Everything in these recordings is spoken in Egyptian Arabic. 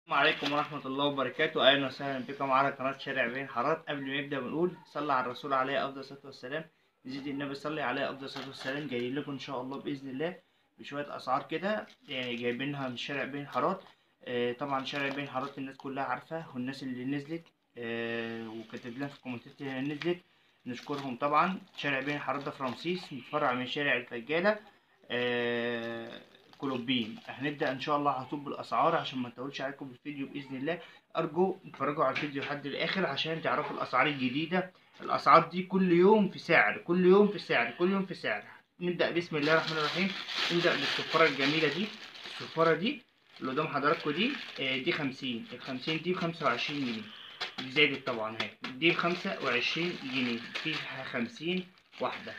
السلام عليكم ورحمة الله وبركاته أهلا وسهلا بكم على قناة شارع بين حارات قبل ما نبدأ بنقول صلى على الرسول عليه أفضل الصلاة والسلام نزيد النبي صلي عليه أفضل الصلاة والسلام جايين لكم إن شاء الله بإذن الله بشوية أسعار كده يعني جايبينها من شارع بين حارات آه طبعا شارع بين حارات الناس كلها عارفة والناس اللي نزلت آه وكتب لنا في الكومنتات اللي نزلت نشكرهم طبعا شارع بين حارات ده في رمسيس متفرع من شارع الفجالة آه كلوبين هنبدأ إن شاء الله على طول بالأسعار عشان ما نطولش عليكم بالفيديو بإذن الله أرجو تتفرجوا على الفيديو لحد الآخر عشان تعرفوا الأسعار الجديدة الأسعار دي كل يوم في سعر كل يوم في سعر كل يوم في سعر نبدأ بسم الله الرحمن الرحيم نبدأ بالصفارة الجميلة دي الصفارة دي اللي قدام حضراتكم دي آه، دي خمسين الخمسين دي بخمسة وعشرين جنيه دي زادت طبعا اهي دي بخمسة وعشرين جنيه فيها خمسين واحدة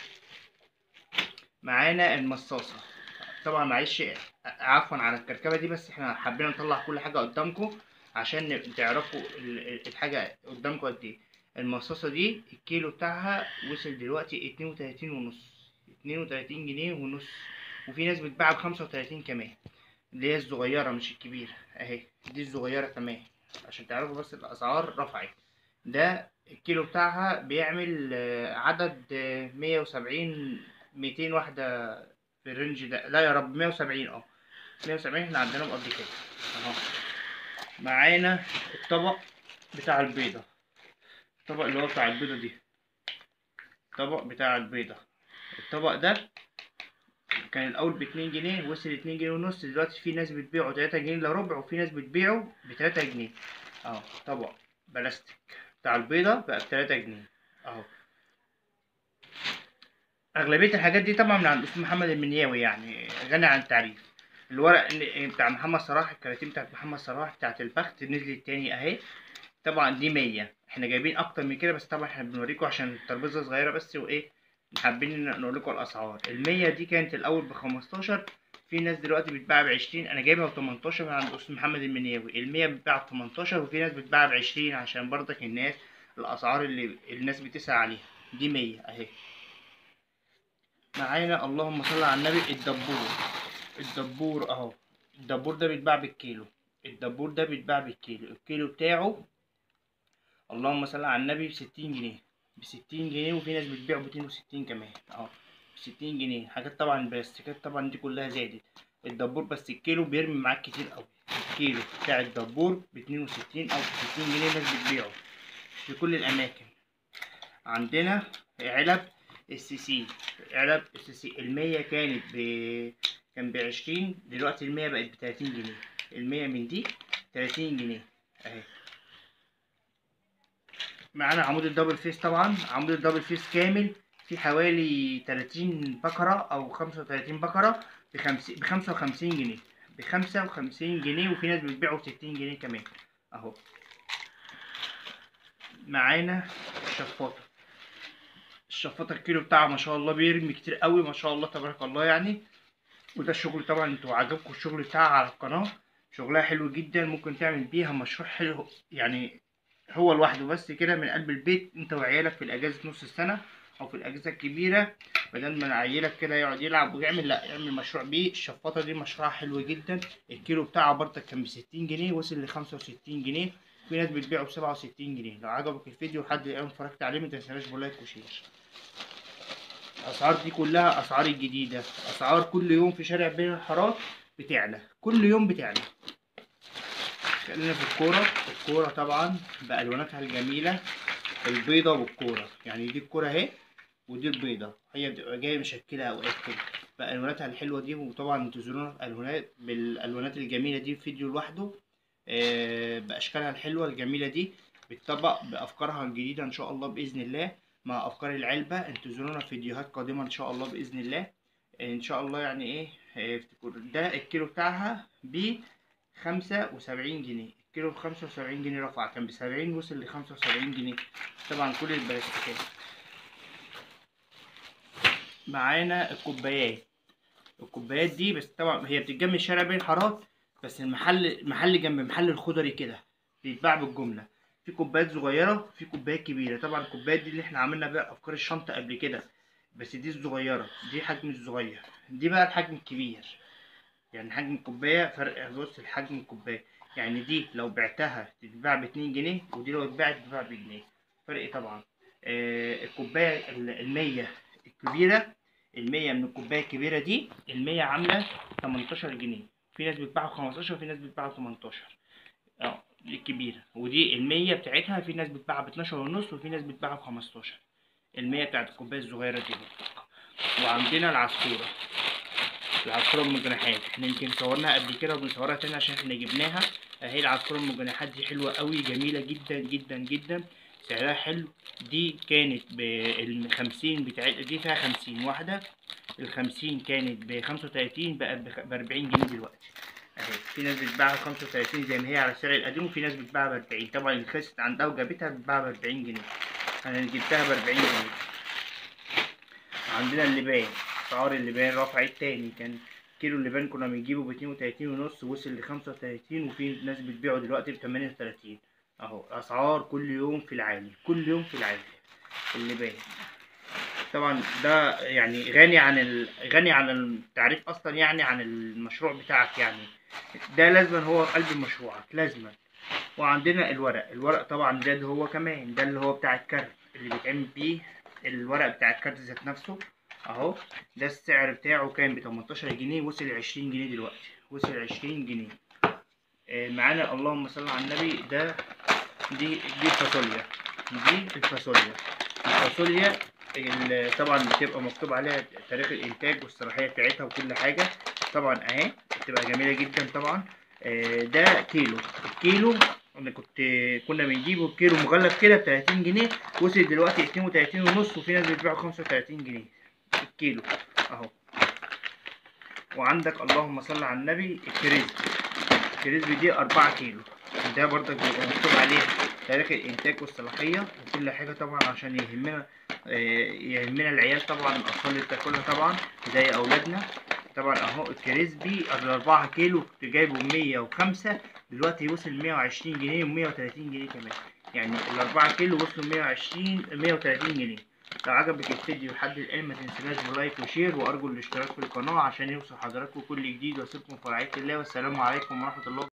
معانا المصاصة طبعا معلش عفوا على الكركبه دي بس احنا حابين نطلع كل حاجه قدامكم عشان نب- تعرفوا ال- ال- الحاجه قدامكم قد ايه المصاصه دي الكيلو بتاعها وصل دلوقتي اتنين وتلاتين ونص اتنين وتلاتين جنيه ونص وفي ناس بتباع بخمسة وتلاتين كمان اللي هي الصغيرة مش الكبيرة اهي دي الصغيرة كمان عشان تعرفوا بس الأسعار رفعت ده الكيلو بتاعها بيعمل آه، عدد مية وسبعين ميتين واحدة في الرينج ده لا يا رب 170 اه 170 احنا عندناهم قبل كده اهو معانا الطبق بتاع البيضة الطبق اللي هو بتاع البيضة دي الطبق بتاع البيضة الطبق ده كان الأول باتنين جنيه وصل اتنين جنيه ونص دلوقتي في ناس بتبيعه تلاتة جنيه إلا ربع وفي ناس بتبيعه بتلاتة جنيه اهو طبق بلاستيك بتاع البيضة بقى بتلاتة جنيه اهو أغلبية الحاجات دي طبعا من عند أستاذ محمد المنياوي يعني غني عن التعريف الورق اللي- بتاع محمد صلاح الكراتين بتاعت محمد صلاح بتاعت البخت نزلت تاني اهي طبعا دي مية احنا جايبين اكتر من كده بس طبعا احنا بنوريكم عشان الترابيزة صغيرة بس وايه حابين ن- نقول لكم الاسعار المية دي كانت الاول بخمستاشر في ناس دلوقتي بتباع بعشرين انا جايبها بتمنتاشر من عند استاذ محمد المنياوي المية بتباع بتمنتاشر وفي ناس بتباع بعشرين عشان برضك الناس الاسعار اللي الناس بتسعى عليها دي مية اهي معانا اللهم صل على النبي الدبور الدبور اهو الدبور ده بيتباع بالكيلو الدبور ده بيتباع بالكيلو الكيلو بتاعه اللهم صل على النبي بستين جنيه بستين جنيه وفي ناس بتبيعه باتنين وستين كمان اهو بستين جنيه حاجات طبعا البلاستيكات طبعا دي كلها زادت الدبور بس الكيلو بيرمي معاك كتير قوي الكيلو بتاع الدبور باتنين وستين او بستين جنيه ناس بتبيعه في كل الاماكن عندنا علب السي سي علب السي سي المية كانت ب كان بعشرين دلوقتي المية بقت بتلاتين جنيه المية من دي تلاتين جنيه اهي معانا عمود الدبل فيس طبعا عمود الدبل فيس كامل في حوالي تلاتين بكرة أو خمسة وتلاتين بكرة بخمسين بخمسة وخمسين جنيه بخمسة وخمسين جنيه وفي ناس بتبيعه بستين جنيه كمان أهو معانا الشفاطة الشفاطة الكيلو بتاعها ما شاء الله بيرمي كتير قوي ما شاء الله تبارك الله يعني وده الشغل طبعا انتوا عجبكم الشغل بتاعها على القناة شغلها حلو جدا ممكن تعمل بيها مشروع حلو يعني هو لوحده بس كده من قلب البيت انت وعيالك في الاجازة نص السنة او في الاجازة الكبيرة بدل ما عيلك كده يقعد يلعب ويعمل لا يعمل مشروع بيه الشفاطة دي مشروعها حلو جدا الكيلو بتاعها برضك كان بستين جنيه وصل لخمسة وستين جنيه في ناس بتبيعه بسبعة وستين جنيه لو عجبك الفيديو لحد الآن اتفرجت عليه متنساش بلايك وشير الاسعار دي كلها اسعار الجديده اسعار كل يوم في شارع بين الحارات بتعلى كل يوم بتعلى خلينا في الكوره الكوره طبعا بالواناتها الجميله البيضه والكوره يعني دي الكوره اهي ودي البيضه هي بتبقى جايه مشكله اوقات كده بالواناتها الحلوه دي وطبعا انتظرونا في الوانات بالالوانات الجميله دي في فيديو لوحده آه، باشكالها الحلوه الجميله دي بتطبق بافكارها الجديده ان شاء الله باذن الله مع افكار العلبه انتظرونا في فيديوهات قادمه ان شاء الله باذن الله ان شاء الله يعني ايه آه، افتكروا ده الكيلو بتاعها ب 75 جنيه الكيلو ب 75 جنيه رفع كان ب 70 وصل ل 75 جنيه طبعا كل البلاستيكات معانا الكوبايات الكوبايات دي بس طبعا هي بتتجمع من شارع بين حارات بس المحل محل جنب محل الخضري كده بيتباع بالجمله في كوبايات صغيره في كوبايات كبيره طبعا الكوبايات دي اللي احنا عملنا بيها افكار الشنطه قبل كده بس دي الصغيره دي حجم الصغير دي بقى الحجم الكبير يعني حجم الكوبايه فرق بص الحجم الكوبايه يعني دي لو بعتها تتباع باتنين جنيه ودي لو اتباعت تتباع بجنيه فرق طبعا آه الكوباية ال- المية الكبيرة المية من الكوباية الكبيرة دي المية عاملة تمنتاشر جنيه في ناس بتباعها بخمستاشر وفي ناس بتباعها بتمنتاشر اه دي الكبيرة ودي المية بتاعتها في ناس بتباعها باتناشر ونص وفي ناس بتباعها بخمستاشر المية بتاعت الكوباية الصغيرة دي وعندنا العصفورة العصفورة ام الجناحات احنا يمكن صورناها قبل كده وبنصورها تاني عشان احنا جبناها اهي العصفورة ام الجناحات دي حلوة قوي جميلة جدا جدا جدا سعرها حلو دي كانت بالخمسين بتاعت دي فيها خمسين واحدة الخمسين كانت بخمسة وتلاتين بقت بأربعين جنيه دلوقتي اهي في ناس بتباعها بخمسة وتلاتين زي ما هي على السعر القديم وفي ناس بتباعها بأربعين طبعا اللي خلصت عندها وجابتها بتباعها بأربعين جنيه انا جبتها بأربعين جنيه عندنا اللبان اسعار اللبان رفعت تاني كان كيلو اللبان كنا بنجيبه باتنين وتلاتين ونص وصل لخمسة وتلاتين وفي ناس بتبيعه دلوقتي بتمانية وتلاتين اهو اسعار كل يوم في العالي كل يوم في العالي اللبان طبعا ده يعني غني عن ال... غني عن التعريف اصلا يعني عن المشروع بتاعك يعني ده لازما هو قلب مشروعك لازما وعندنا الورق الورق طبعا ده اللي هو كمان ده اللي هو بتاع الكارت اللي بيتعمل بيه الورق بتاع الكارت ذات نفسه اهو ده السعر بتاعه كان ب 18 جنيه وصل 20 جنيه دلوقتي وصل 20 جنيه آه، معانا اللهم صل على النبي ده دي دي الفاصوليا دي الفاصوليا الفاصوليا ال- طبعا بتبقى مكتوب عليها تاريخ الانتاج والصلاحيه بتاعتها وكل حاجه طبعا اهي بتبقى جميله جدا طبعا آه، ده كيلو الكيلو انا كنت كنا بنجيبه الكيلو مغلف كده ب 30 جنيه وصل دلوقتي 32 ونص وفي ناس بتبيعه 35 جنيه الكيلو اهو وعندك اللهم صل على النبي الكريسبي الكريسبي دي 4 كيلو ده برضك بيبقى مكتوب عليه تاريخ الانتاج والصلاحيه وكل حاجه طبعا عشان يهمنا آه، يهمنا العيال طبعا الاطفال اللي بتاكلها طبعا زي اولادنا طبعا اهو الكريسبي الأربعة كيلو كنت جايبه بمية وخمسة دلوقتي وصل مية وعشرين جنيه ومية وتلاتين جنيه كمان يعني الأربعة كيلو وصلوا مية وعشرين مية وتلاتين جنيه لو عجبك الفيديو لحد الآن ما تنسناش بلايك وشير وأرجو الاشتراك في القناة عشان يوصل حضراتكم كل جديد وأسيبكم في رعاية الله والسلام عليكم ورحمة الله